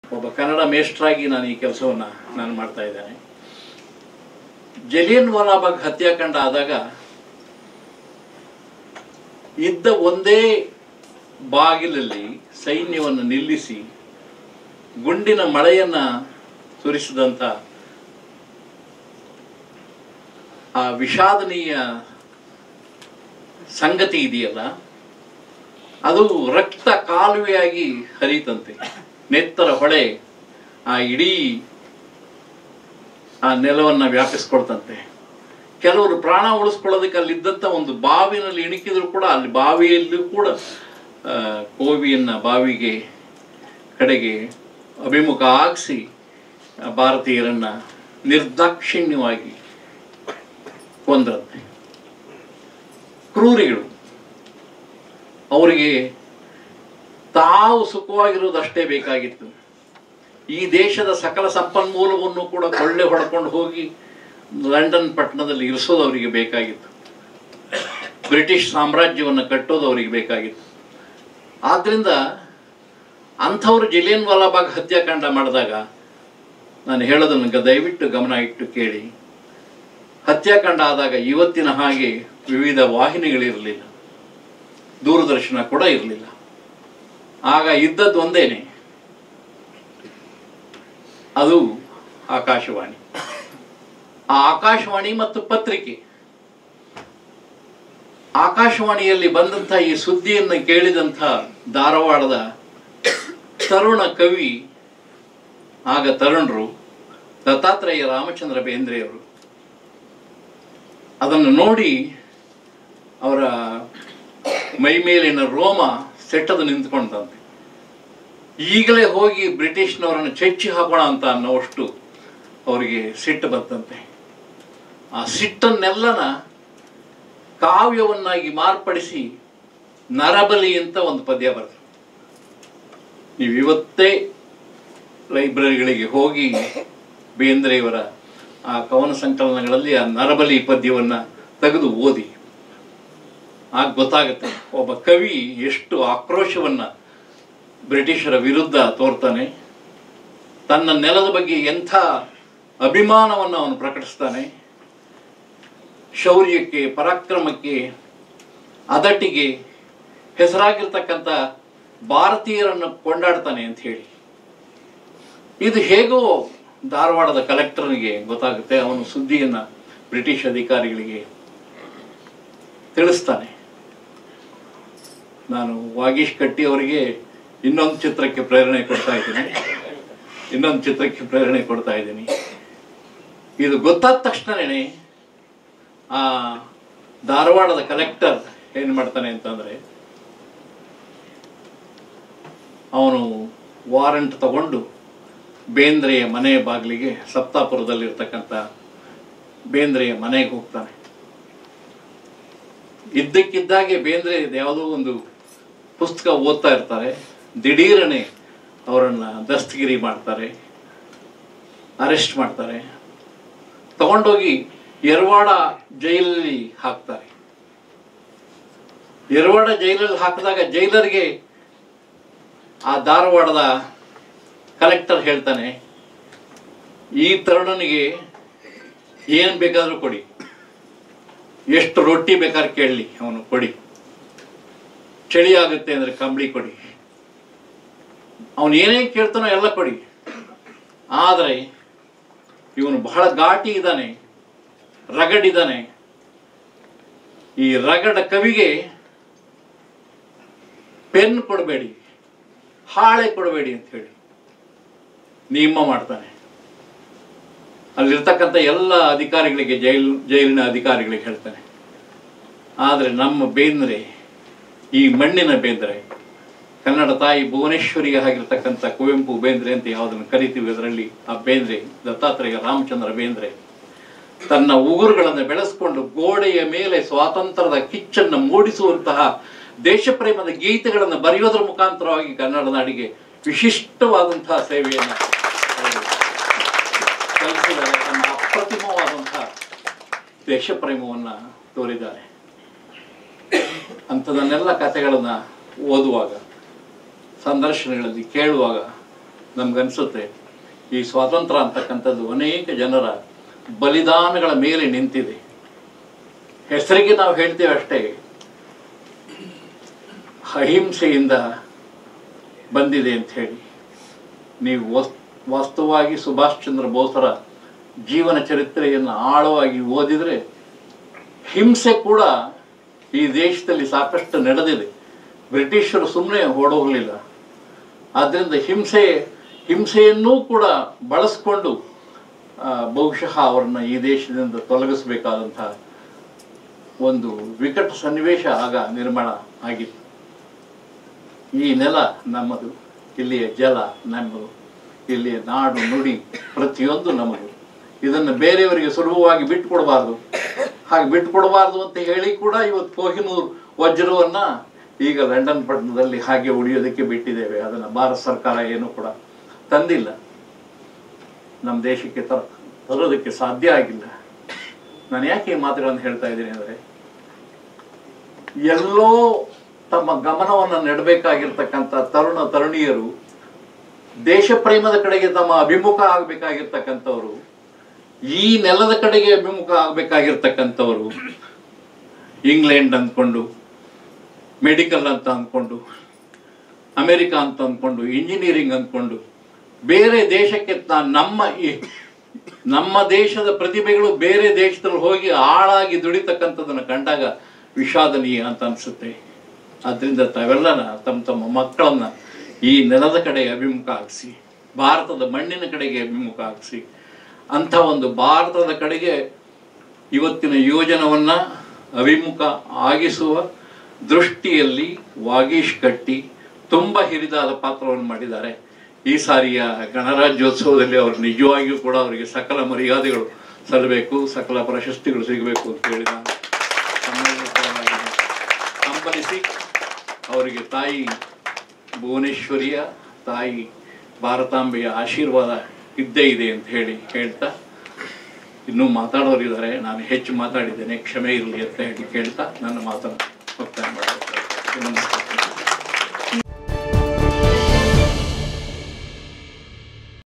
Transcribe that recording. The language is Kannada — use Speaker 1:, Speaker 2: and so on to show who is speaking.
Speaker 1: ಒಬ್ಬ ಕನ್ನಡ ಮೇಷ್ಟ್ರಾಗಿ ನಾನು ಈ ಕೆಲಸವನ್ನು ನಾನು ಮಾಡ್ತಾ ಇದ್ದೇನೆ ಜಲಿಯನ್ ವಾಲಾಬಾಗ್ ಹತ್ಯಾಕಾಂಡ ಆದಾಗ ಇದ್ದ ಒಂದೇ ಬಾಗಿಲಲ್ಲಿ ಸೈನ್ಯವನ್ನು ನಿಲ್ಲಿಸಿ ಗುಂಡಿನ ಮಳೆಯನ್ನ ಸುರಿಸಿದಂಥ ಆ ವಿಷಾದನೀಯ ಸಂಗತಿ ಇದೆಯಲ್ಲ ಅದು ರಕ್ತ ಕಾಲುವೆಯಾಗಿ ಹರಿತಂತೆ ನೆತ್ತರ ಹೊಳೆ ಆ ಇಡೀ ಆ ನೆಲವನ್ನ ವ್ಯಾಪಿಸ್ಕೊಳ್ತಂತೆ ಕೆಲವರು ಪ್ರಾಣ ಉಳಿಸ್ಕೊಳ್ಳೋದಕ್ಕೆ ಅಲ್ಲಿದ್ದಂಥ ಒಂದು ಬಾವಿನಲ್ಲಿ ಇಣುಕಿದ್ರು ಕೂಡ ಅಲ್ಲಿ ಬಾವಿಯಲ್ಲೂ ಕೂಡ ಆ, ಕೋವಿಯನ್ನ ಬಾವಿಗೆ ಕಡೆಗೆ ಅಭಿಮುಖ ಆಗಿಸಿ ಭಾರತೀಯರನ್ನ ನಿರ್ದಾಕ್ಷಿಣ್ಯವಾಗಿ ಕೊಂದ್ರಂತೆ ಕ್ರೂರಿಗಳು ಅವರಿಗೆ ತಾವು ಸುಖವಾಗಿರುವುದಷ್ಟೇ ಬೇಕಾಗಿತ್ತು ಈ ದೇಶದ ಸಕಲ ಸಂಪನ್ಮೂಲವನ್ನು ಕೂಡ ಕೊಳ್ಳೆ ಹೊಡ್ಕೊಂಡು ಹೋಗಿ ಲಂಡನ್ ಪಟ್ಟಣದಲ್ಲಿ ಇರಿಸೋದು ಅವರಿಗೆ ಬೇಕಾಗಿತ್ತು ಬ್ರಿಟಿಷ್ ಸಾಮ್ರಾಜ್ಯವನ್ನು ಕಟ್ಟೋದು ಅವರಿಗೆ ಬೇಕಾಗಿತ್ತು ಆದ್ರಿಂದ ಅಂಥವ್ರು ಜಲಿಯನ್ ವಾಲಾಬಾಗ್ ಹತ್ಯಾಕಾಂಡ ಮಾಡಿದಾಗ ನಾನು ಹೇಳೋದನ್ನು ದಯವಿಟ್ಟು ಗಮನ ಇಟ್ಟು ಕೇಳಿ ಹತ್ಯಾಕಾಂಡ ಆದಾಗ ಇವತ್ತಿನ ಹಾಗೆ ವಿವಿಧ ವಾಹಿನಿಗಳಿರಲಿಲ್ಲ ದೂರದರ್ಶನ ಕೂಡ ಇರಲಿಲ್ಲ ಆಗ ಇದ್ದದ್ದು ಒಂದೇನೆ ಅದು ಆಕಾಶವಾಣಿ ಆ ಆಕಾಶವಾಣಿ ಮತ್ತು ಪತ್ರಿಕೆ ಆಕಾಶವಾಣಿಯಲ್ಲಿ ಬಂದಂಥ ಈ ಸುದ್ದಿಯನ್ನು ಕೇಳಿದಂಥ ಧಾರವಾಡದ ತರುಣ ಕವಿ ಆಗ ತರುಣರು ದತ್ತಾತ್ರೇಯ ರಾಮಚಂದ್ರ ಬೇಂದ್ರೆಯವರು ಅದನ್ನು ನೋಡಿ ಅವರ ಮೈ ಮೇಲಿನ ರೋಮ ಸೆಟ್ಟದು ನಿಂತ್ಕೊಂಡಂತೆ ಈಗಲೇ ಹೋಗಿ ಬ್ರಿಟಿಷ್ನವರನ್ನು ಚೆಚ್ಚಿ ಹಾಕೋಣ ಅಂತ ಅನ್ನೋಷ್ಟು ಅವರಿಗೆ ಸಿಟ್ಟು ಬಂತಂತೆ ಆ ಸಿಟ್ಟನ್ನೆಲ್ಲನ ಕಾವ್ಯವನ್ನಾಗಿ ಮಾರ್ಪಡಿಸಿ ನರಬಲಿ ಅಂತ ಒಂದು ಪದ್ಯ ಬರ್ತದೆ ನೀವು ಇವತ್ತೇ ಲೈಬ್ರರಿಗಳಿಗೆ ಹೋಗಿ ಬೇಂದ್ರೆಯವರ ಆ ಕವನ ಸಂಕಲನಗಳಲ್ಲಿ ಆ ನರಬಲಿ ಪದ್ಯವನ್ನ ತೆಗೆದು ಓದಿ ಆಗ ಗೊತ್ತಾಗುತ್ತೆ ಒಬ್ಬ ಕವಿ ಎಷ್ಟು ಆಕ್ರೋಶವನ್ನ ಬ್ರಿಟಿಷರ ವಿರುದ್ಧ ತೋರ್ತಾನೆ ತನ್ನ ನೆಲದ ಬಗ್ಗೆ ಎಂಥ ಅಭಿಮಾನವನ್ನು ಅವನು ಪ್ರಕಟಿಸ್ತಾನೆ ಶೌರ್ಯಕ್ಕೆ ಪರಾಕ್ರಮಕ್ಕೆ ಅದಟ್ಟಿಗೆ ಹೆಸರಾಗಿರ್ತಕ್ಕಂಥ ಭಾರತೀಯರನ್ನು ಕೊಂಡಾಡ್ತಾನೆ ಅಂತ ಹೇಳಿ ಇದು ಹೇಗೋ ಧಾರವಾಡದ ಕಲೆಕ್ಟರ್ನಿಗೆ ಗೊತ್ತಾಗುತ್ತೆ ಅವನು ಸುದ್ದಿಯನ್ನ ಬ್ರಿಟಿಷ್ ಅಧಿಕಾರಿಗಳಿಗೆ ತಿಳಿಸ್ತಾನೆ ನಾನು ವಾಗೀಶ್ ಕಟ್ಟಿ ಅವರಿಗೆ ಇನ್ನೊಂದು ಚಿತ್ರಕ್ಕೆ ಪ್ರೇರಣೆ ಕೊಡ್ತಾ ಇದ್ದೀನಿ ಇನ್ನೊಂದು ಚಿತ್ರಕ್ಕೆ ಪ್ರೇರಣೆ ಕೊಡ್ತಾ ಇದ್ದೀನಿ ಇದು ಗೊತ್ತಾದ ತಕ್ಷಣನೇ ಆ ಧಾರವಾಡದ ಕಲೆಕ್ಟರ್ ಏನ್ ಮಾಡ್ತಾನೆ ಅಂತಂದ್ರೆ ಅವನು ವಾರಂಟ್ ತಗೊಂಡು ಬೇಂದ್ರೆಯ ಮನೆ ಬಾಗಿಲಿಗೆ ಸಪ್ತಾಪುರದಲ್ಲಿರ್ತಕ್ಕಂಥ ಬೇಂದ್ರೆಯ ಮನೆಗೆ ಹೋಗ್ತಾನೆ ಇದ್ದಕ್ಕಿದ್ದಾಗೆ ಬೇಂದ್ರೆ ಯಾವುದೋ ಒಂದು ಪುಸ್ತಕ ಓದ್ತಾ ಇರ್ತಾರೆ ದಿಢೀರನೆ ಅವರನ್ನ ದಸ್ತಗಿರಿ ಮಾಡ್ತಾರೆ ಅರೆಸ್ಟ್ ಮಾಡ್ತಾರೆ ತಗೊಂಡೋಗಿ ಯರವಾಡ ಜೈಲಲ್ಲಿ ಹಾಕ್ತಾರೆ ಯರವಾಡ ಜೈಲಲ್ಲಿ ಹಾಕಿದಾಗ ಜೈಲರ್ಗೆ ಆ ಧಾರವಾಡದ ಕಲೆಕ್ಟರ್ ಹೇಳ್ತಾನೆ ಈ ತರುಣನಿಗೆ ಏನ್ ಬೇಕಾದ್ರೂ ಕೊಡಿ ಎಷ್ಟು ರೊಟ್ಟಿ ಬೇಕಾದ್ರೆ ಕೇಳಲಿ ಅವನು ಕೊಡಿ ಚಳಿ ಆಗುತ್ತೆ ಅಂದ್ರೆ ಕಂಬಳಿ ಕೊಡಿ ಅವನು ಏನೇ ಕೇಳ್ತಾನೋ ಎಲ್ಲ ಕೊಡಿ ಆದರೆ ಇವನು ಬಹಳ ಘಾಟಿ ಇದ್ದಾನೆ ರಗಡ್ ಇದ್ದಾನೆ ಈ ರಗಡ ಕವಿಗೆ ಪೆನ್ ಕೊಡಬೇಡಿ ಹಾಳೆ ಕೊಡಬೇಡಿ ಅಂತ ಹೇಳಿ ನಿಯಮ ಮಾಡ್ತಾನೆ ಅಲ್ಲಿರ್ತಕ್ಕಂಥ ಎಲ್ಲ ಅಧಿಕಾರಿಗಳಿಗೆ ಜೈಲ್ ಜೈಲಿನ ಅಧಿಕಾರಿಗಳಿಗೆ ಹೇಳ್ತಾನೆ ಆದರೆ ನಮ್ಮ ಬೇಂದ್ರೆ ಈ ಮಣ್ಣಿನ ಬೇಂದ್ರೆ ಕನ್ನಡ ತಾಯಿ ಭುವನೇಶ್ವರಿಗೆ ಆಗಿರ್ತಕ್ಕಂಥ ಕುವೆಂಪು ಬೇಂದ್ರೆ ಅಂತ ಯಾವುದನ್ನು ಕರಿತೀವಿ ಅದರಲ್ಲಿ ಆ ಬೇಂದ್ರೆ ದತ್ತಾತ್ರೇಯ ರಾಮಚಂದ್ರ ಬೇಂದ್ರೆ ತನ್ನ ಉಗುರುಗಳನ್ನು ಬೆಳೆಸ್ಕೊಂಡು ಗೋಡೆಯ ಮೇಲೆ ಸ್ವಾತಂತ್ರ್ಯದ ಕಿಚ್ಚನ್ನು ಮೂಡಿಸುವಂತಹ ದೇಶಪ್ರೇಮದ ಗೀತೆಗಳನ್ನು ಬರೆಯೋದ್ರ ಮುಖಾಂತರವಾಗಿ ಕನ್ನಡ ನಾಡಿಗೆ ವಿಶಿಷ್ಟವಾದಂತಹ ಸೇವೆಯನ್ನು ಅವರು ಸಲ್ಲಿಸಿದ್ದಾರೆ ತನ್ನ ಅಪ್ರತಿಮವಾದಂತಹ ದೇಶಪ್ರೇಮವನ್ನ ತೋರಿದ್ದಾರೆ ಅಂಥದನ್ನೆಲ್ಲ ಕಥೆಗಳನ್ನ ಓದುವಾಗ ಸಂದರ್ಶನಗಳಲ್ಲಿ ಕೇಳುವಾಗ ನಮ್ಗನ್ಸುತ್ತೆ ಈ ಸ್ವಾತಂತ್ರ್ಯ ಅಂತಕ್ಕಂಥದ್ದು ಅನೇಕ ಜನರ ಬಲಿದಾನಗಳ ಮೇಲೆ ನಿಂತಿದೆ ಹೆಸರಿಗೆ ನಾವು ಹೇಳ್ತೇವೆ ಅಷ್ಟೇ ಅಹಿಂಸೆಯಿಂದ ಬಂದಿದೆ ಅಂತ ಹೇಳಿ ನೀವು ವಸ್- ವಾಸ್ತವವಾಗಿ ಸುಭಾಷ್ ಚಂದ್ರ ಬೋಸರ ಜೀವನ ಚರಿತ್ರೆಯನ್ನು ಆಳವಾಗಿ ಓದಿದರೆ ಹಿಂಸೆ ಕೂಡ ಈ ದೇಶದಲ್ಲಿ ಸಾಕಷ್ಟು ನಡೆದಿದೆ ಬ್ರಿಟಿಷರು ಸುಮ್ಮನೆ ಓಡೋಗಲಿಲ್ಲ ಆದ್ದರಿಂದ ಹಿಂಸೆ ಹಿಂಸೆಯನ್ನೂ ಕೂಡ ಬಳಸ್ಕೊಂಡು ಆ, ಬಹುಶಃ ಅವರನ್ನ ಈ ದೇಶದಿಂದ ತೊಲಗಿಸಬೇಕಾದಂತಹ ಒಂದು ವಿಕಟ ಸನ್ನಿವೇಶ ಆಗ ನಿರ್ಮಾಣ ಆಗಿತ್ತು ಈ ನೆಲ ನಮ್ಮದು ಇಲ್ಲಿಯ ಜಲ ನಮ್ಮದು ಇಲ್ಲಿಯ ನಾಡು ನುಡಿ ಪ್ರತಿಯೊಂದು ನಮ್ಮದು ಇದನ್ನು ಬೇರೆಯವರಿಗೆ ಸುಲಭವಾಗಿ ಬಿಟ್ಟುಕೊಡಬಾರ್ದು ಹಾಗೆ ಬಿಟ್ಟುಕೊಡಬಾರ್ದು ಅಂತ ಹೇಳಿ ಕೂಡ ಇವತ್ತು ಕೋಹಿನೂರ್ ವಜ್ರವನ್ನ ಈಗ ಲಂಡನ್ ಪಟ್ಟಣದಲ್ಲಿ ಹಾಗೆ ಉಳಿಯೋದಕ್ಕೆ ಬಿಟ್ಟಿದ್ದೇವೆ ಅದನ್ನು ಭಾರತ ಸರ್ಕಾರ ಏನು ಕೂಡ ತಂದಿಲ್ಲ ನಮ್ಮ ದೇಶಕ್ಕೆ ತರ ತರೋದಕ್ಕೆ ಸಾಧ್ಯ ಆಗಿಲ್ಲ ನಾನು ಯಾಕೆ ಈ ಮಾತುಗಳನ್ನು ಹೇಳ್ತಾ ಇದ್ದೀನಿ ಅಂದರೆ ಎಲ್ಲೋ ತಮ್ಮ ಗಮನವನ್ನು ನೆಡಬೇಕಾಗಿರ್ತಕ್ಕಂಥ ತರುಣ ತರುಣಿಯರು ದೇಶ ಪ್ರೇಮದ ಕಡೆಗೆ ತಮ್ಮ ಅಭಿಮುಖ ಆಗಬೇಕಾಗಿರ್ತಕ್ಕಂಥವ್ರು ಈ ನೆಲದ ಕಡೆಗೆ ಅಭಿಮುಖ ಆಗಬೇಕಾಗಿರ್ತಕ್ಕಂಥವ್ರು ಇಂಗ್ಲೆಂಡ್ ಅಂದ್ಕೊಂಡು ಮೆಡಿಕಲ್ ಅಂತ ಅಂದ್ಕೊಂಡು ಅಮೆರಿಕ ಅಂತ ಅಂದ್ಕೊಂಡು ಇಂಜಿನಿಯರಿಂಗ್ ಅಂದ್ಕೊಂಡು ಬೇರೆ ದೇಶಕ್ಕೆ ತಾ- ನಮ್ಮ ಈ- ನಮ್ಮ ದೇಶದ ಪ್ರತಿಭೆಗಳು ಬೇರೆ ದೇಶದಲ್ಲಿ ಹೋಗಿ ಆಳಾಗಿ ದುಡಿತಕ್ಕಂಥದ್ದನ್ನು ಕಂಡಾಗ ವಿಷಾದನೀಯ ಅಂತ ಅನ್ಸುತ್ತೆ ಆದ್ರಿಂದ ತಾವೆಲ್ಲನ ತಮ್ಮ ತಮ್ಮ ಮಕ್ಕಳನ್ನ ಈ ನೆಲದ ಕಡೆಗೆ ಅಭಿಮುಖ ಹಾಕಿಸಿ ಭಾರತದ ಮಣ್ಣಿನ ಕಡೆಗೆ ಅಭಿಮುಖ ಹಾಕಿಸಿ ಅಂಥ ಒಂದು ಭಾರತದ ಕಡೆಗೆ ಇವತ್ತಿನ ಯೋಜನವನ್ನ ಅಭಿಮುಖ ಆಗಿಸುವ ದೃಷ್ಟಿಯಲ್ಲಿ ವಾಗೀಶ್ ಕಟ್ಟಿ ತುಂಬ ಹಿರಿದಾದ ಪಾತ್ರವನ್ನು ಮಾಡಿದ್ದಾರೆ ಈ ಸಾರಿಯ ಗಣರಾಜ್ಯೋತ್ಸವದಲ್ಲಿ ಅವರು ನಿಜವಾಗಿಯೂ ಕೂಡ ಅವರಿಗೆ ಸಕಲ ಮರ್ಯಾದೆಗಳು ಸಲ್ಲಬೇಕು ಸಕಲ ಪ್ರಶಸ್ತಿಗಳು ಸಿಗಬೇಕು ಅಂತ ಹೇಳಿ ನಾನು ತಮ್ಮೆಲ್ಲರ ಪರವಾಗಿ ಹಂಬಲಿಸಿ ಅವರಿಗೆ ತಾಯಿ ಭುವನೇಶ್ವರಿಯ ತಾಯಿ ಭಾರತಾಂಬೆಯ ಆಶೀರ್ವಾದ ಇದ್ದೇ ಇದೆ ಅಂತ ಹೇಳಿ ಹೇಳ್ತಾ ಇನ್ನೂ ಮಾತಾಡೋರಿದ್ದಾರೆ ನಾನು ಹೆಚ್ಚು ಮಾತಾಡಿದ್ದೇನೆ ಕ್ಷಮೆ ಇರಲಿ ಅಂತ ಹೇಳಿ ಕೇಳ್ತಾ ನನ್ನ ಮಾತನ್ನು ಮುಕ್ತಾಯ ಮಾಡಬೇಕು ನಮಸ್ಕಾರ